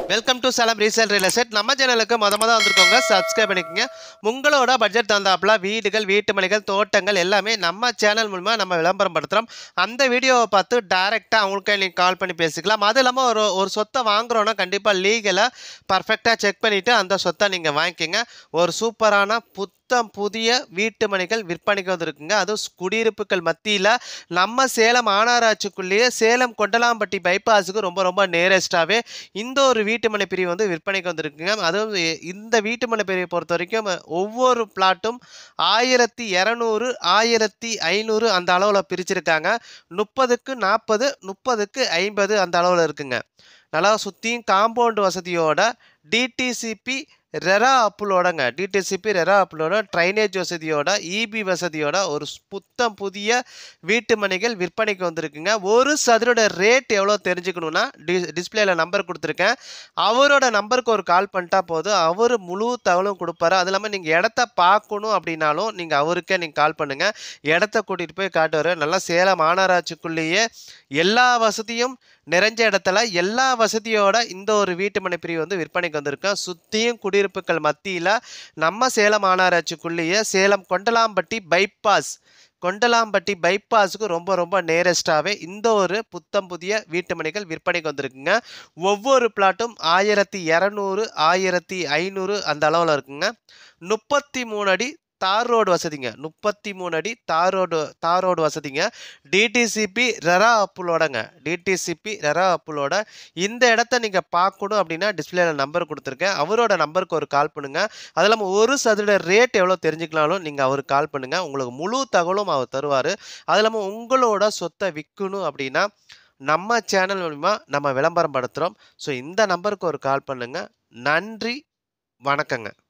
welcome to Salem resale real estate நம்ம சேனலுக்கு மொத மொதல் வந்திருக்கோங்க சப்ஸ்கிரைப் பண்ணிக்கோங்க உங்களோட பட்ஜெட் தந்தாப்புல வீடுகள் வீட்டு மனைகள் தோட்டங்கள் எல்லாமே நம்ம சேனல் மூலமா நம்ம விளம்பரம் படுத்துகிறோம் அந்த வீடியோவை பார்த்து டைரெக்டாக அவங்களுக்கு நீங்கள் கால் பண்ணி பேசிக்கலாம் அது இல்லாமல் ஒரு ஒரு சொத்தை வாங்குறோன்னா கண்டிப்பாக லீகலாக பர்ஃபெக்டாக செக் பண்ணிவிட்டு அந்த சொத்தை நீங்கள் வாங்கிக்கோங்க ஒரு சூப்பரான புத்தம் புதிய வீட்டு மனைகள் விற்பனைக்கு வந்திருக்குங்க அதுவும் குடியிருப்புகள் மத்தியில் நம்ம சேலம் ஆனாராய்ச்சிக்குள்ளேயே சேலம் கொண்டலாம்பட்டி பைபாஸுக்கு ரொம்ப ரொம்ப நேரஸ்டாகவே இந்த ஒரு வீட்டு மனை பிரிவு வந்து விற்பனைக்கு வந்திருக்குங்க அதுவும் இ- இந்த வீட்டு மனை பிரிவை பொறுத்த வரைக்கும் ஒவ்வொரு பிளாட்டும் ஆயிரத்தி இரநூறு ஆயிரத்தி ஐநூறு அந்த அளவில் பிரிச்சிருக்காங்க முப்பதுக்கு நாற்பது முப்பதுக்கு ஐம்பது அந்த அளவில் இருக்குங்க நல்லா சுற்றியும் காம்பவுண்ட் வசதியோட டிடிசிபி ரெரா அப்புலோடங்க டிடிசிபி ரெரா அப்புலோட ட்ரைனேஜ் வசதியோட இபி வசதியோட ஒரு ஸ்- புத்தம் புதிய வீட்டு மனைகள் விற்பனைக்கு வந்திருக்குங்க ஒரு சதுரோட ரேட் எவ்வளோ தெரிஞ்சுக்கணுன்னா டி டிஸ்பிளேல நம்பர் கொடுத்துருக்கேன் அவரோட நம்பருக்கு ஒரு கால் பண்ணிட்டா போதும் அவர் முழு தகவலும் கொடுப்பாரு அது இல்லாமல் நீங்கள் இடத்த பார்க்கணும் அப்படின்னாலும் நீங்கள் அவருக்கே நீங்கள் கால் பண்ணுங்கள் இடத்த கூட்டிகிட்டு போய் காட்டுவார் நல்லா சேலம் மாநகராட்சிக்குள்ளேயே எல்லா வசதியும் நிறைஞ்ச இடத்துல எல்லா வசதியோட இந்த ஒரு வீட்டு மனை பிரிவு வந்து விற்பனைக்கு வந்திருக்கோம் சுற்றியும் குடியிருப்புகள் மத்தியில் நம்ம சேலம் மாநகராட்சிக்குள்ளேயே சேலம் கொண்டலாம்பட்டி பைபாஸ் கொண்டலாம்பட்டி பைபாஸுக்கு ரொம்ப ரொம்ப நேரஸ்டாகவே இந்த ஒரு புத்தம் புதிய வீட்டு மனைகள் விற்பனைக்கு வந்திருக்குங்க ஒவ்வொரு பிளாட்டும் ஆயிரத்தி இரநூறு ஆயிரத்தி ஐநூறு அந்த அளவில் இருக்குங்க முப்பத்தி மூணு அடி தார் ரோடு வசதிங்க முப்பத்தி மூணு அடி தார் ரோடு தார் ரோடு வசதிங்க டிடிசிபி ரெரா அப்புலோடங்க டிடிசிபி ரெரா அப்புலோட இந்த இடத்த நீங்கள் பார்க்கணும் அப்படின்னா டிஸ்பிளேல நம்பர் கொடுத்துருக்கேன் அவரோட நம்பருக்கு ஒரு கால் பண்ணுங்கள் அது இல்லாமல் ஒரு சதுர ரேட் எவ்வளோ தெரிஞ்சுக்கலாலும் நீங்கள் அவருக்கு கால் பண்ணுங்கள் உங்களுக்கு முழு தகவலும் அவர் தருவார் அது இல்லாமல் உங்களோட சொத்தை விற்கணும் அப்படின்னா நம்ம சேனல் மூலிமா நம்ம விளம்பரம் படுத்துகிறோம் ஸோ இந்த நம்பருக்கு ஒரு கால் பண்ணுங்கள் நன்றி வணக்கங்க